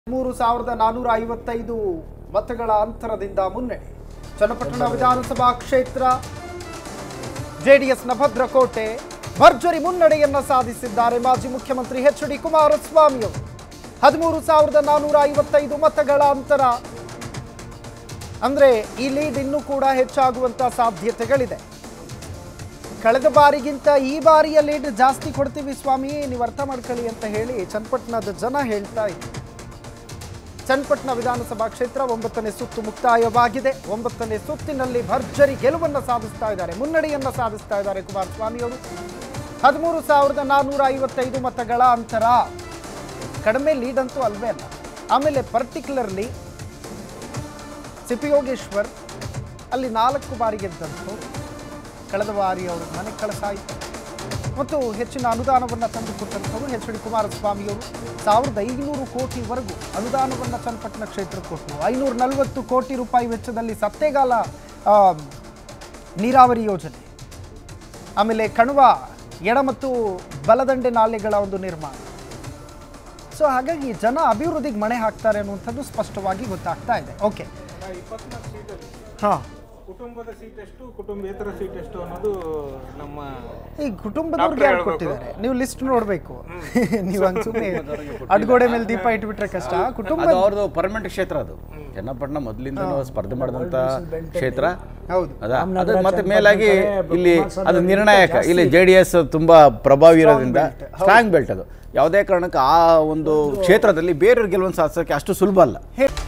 ಮೂರು ಸಾವಿರದ ನಾನೂರ ಐವತ್ತೈದು ಮತಗಳ ಅಂತರದಿಂದ ಮುನ್ನಡೆ ಚನ್ನಪಟ್ಟಣ ವಿಧಾನಸಭಾ ಕ್ಷೇತ್ರ ಜೆಡಿಎಸ್ನ ಭದ್ರಕೋಟೆ ಭರ್ಜರಿ ಮುನ್ನಡೆಯನ್ನ ಸಾಧಿಸಿದ್ದಾರೆ ಮಾಜಿ ಮುಖ್ಯಮಂತ್ರಿ ಎಚ್ ಡಿ ಕುಮಾರಸ್ವಾಮಿ ಅವರು ಹದಿಮೂರು ಸಾವಿರದ ನಾನೂರ ಐವತ್ತೈದು ಮತಗಳ ಅಂತರ ಅಂದ್ರೆ ಈ ಲೀಡ್ ಇನ್ನೂ ಕೂಡ ಹೆಚ್ಚಾಗುವಂತ ಸಾಧ್ಯತೆಗಳಿದೆ ಕಳೆದ ಬಾರಿಗಿಂತ ಈ ಬಾರಿಯ ಲೀಡ್ ಜಾಸ್ತಿ ಕೊಡ್ತೀವಿ ಸ್ವಾಮಿ ನೀವು ಅರ್ಥ ಮಾಡ್ಕೊಳ್ಳಿ ಅಂತ ಹೇಳಿ ಚನ್ನಪಟ್ಟಣದ ಜನ ಹೇಳ್ತಾ ಇದ್ದಾರೆ ಚನ್ನಪಟ್ಟಣ ವಿಧಾನಸಭಾ ಕ್ಷೇತ್ರ ಒಂಬತ್ತನೇ ಸುತ್ತು ಮುಕ್ತಾಯವಾಗಿದೆ ಒಂಬತ್ತನೇ ಸುತ್ತಿನಲ್ಲಿ ಭರ್ಜರಿ ಗೆಲುವನ್ನು ಸಾಧಿಸ್ತಾ ಇದ್ದಾರೆ ಮುನ್ನಡೆಯನ್ನ ಸಾಧಿಸ್ತಾ ಇದ್ದಾರೆ ಕುಮಾರಸ್ವಾಮಿ ಅವರು ಹದಿಮೂರು ಸಾವಿರದ ನಾನ್ನೂರ ಐವತ್ತೈದು ಮತಗಳ ಅಂತರ ಕಡಿಮೆ ಲೀಡ್ ಅಂತೂ ಅಲ್ವೇ ಅಲ್ಲ ಆಮೇಲೆ ಪರ್ಟಿಕ್ಯುಲರ್ಲಿ ಸಿಪಿ ಯೋಗೇಶ್ವರ್ ಅಲ್ಲಿ ನಾಲ್ಕು ಬಾರಿ ಗೆದ್ದಂಥವ್ರು ಕಳೆದ ಬಾರಿ ಅವರು ಮನೆ ಕಳಸಾಯಿತು ಮತ್ತು ಹೆಚ್ಚಿನ ಅನುದಾನವನ್ನು ತಂದುಕೊಟ್ಟಂಥವರು ಎಚ್ ಡಿ ಕುಮಾರಸ್ವಾಮಿಯವರು ಸಾವಿರದ ಐನೂರು ಕೋಟಿವರೆಗೂ ಅನುದಾನವನ್ನು ಚನ್ನಪಟ್ಟಣ ಕ್ಷೇತ್ರಕ್ಕೆ ಕೊಟ್ಟರು ಐನೂರ ನಲವತ್ತು ಕೋಟಿ ರೂಪಾಯಿ ವೆಚ್ಚದಲ್ಲಿ ಸತ್ತೇಗಾಲ ಆ, ನೀರಾವರಿ ಯೋಜನೆ ಆಮೇಲೆ ಕಣವ ಎಡ ಮತ್ತು ಬಲದಂಡೆ ನಾಲೆಗಳ ಒಂದು ನಿರ್ಮಾಣ ಸೊ ಹಾಗಾಗಿ ಜನ ಅಭಿವೃದ್ಧಿಗೆ ಮಣೆ ಹಾಕ್ತಾರೆ ಅನ್ನುವಂಥದ್ದು ಸ್ಪಷ್ಟವಾಗಿ ಗೊತ್ತಾಗ್ತಾ ಇದೆ ಓಕೆ ಇಪ್ಪತ್ನಾಲ್ಕು ಸೀಟಲ್ಲಿ ಹಾಂ ಕುಟುಂಬದ ಸೀಟ್ ಎಷ್ಟು ಕುಟುಂಬೇತರ ಸೀಟ್ ಎಷ್ಟು ಅನ್ನೋದು ನಮ್ಮ ಈ ಕುಟುಂಬದವ್ರಿಗೆ ಯಾರು ಕೊಟ್ಟಿದ್ದಾರೆ ನೀವು ಲಿಸ್ಟ್ ನೋಡಬೇಕು ನೀವು ಹಂಗ್ ಸುಮ್ಮನೆ ಅಡ್ಗೋಡೆ ಮೇಲೆ ದೀಪ ಇಟ್ಬಿಟ್ರೆ ಕಷ್ಟ ಕುಟುಂಬ ಅದು ಅವ್ರದ್ದು ಪರ್ಮನೆಂಟ್ ಕ್ಷೇತ್ರ ಅದು ಚನ್ನಪಟ್ಟಣ ಮೊದಲಿಂದ ಸ್ಪರ್ಧೆ ಮಾಡಿದಂಥ ಕ್ಷೇತ್ರ ಹೌದು ಅದ ಅದು ಮತ್ತೆ ಮೇಲಾಗಿ ಇಲ್ಲಿ ಅದು ನಿರ್ಣಾಯಕ ಇಲ್ಲಿ ಜೆ ಡಿ ಎಸ್ ತುಂಬಾ ಪ್ರಭಾವಿ ಇರೋದ್ರಿಂದ ಸ್ಟ್ರಾಂಗ್ ಬೆಲ್ಟ್ ಅದು ಯಾವುದೇ ಕಾರಣಕ್ಕೆ ಆ ಒಂದು ಕ್ಷೇತ್ರದಲ್ಲಿ ಬೇರೆಯವ್ರ ಗೆಲುವನ್ನು ಸಾಧಿಸೋಕೆ ಅಷ್ಟು ಸುಲಭ ಅಲ್ಲ ಹೇ-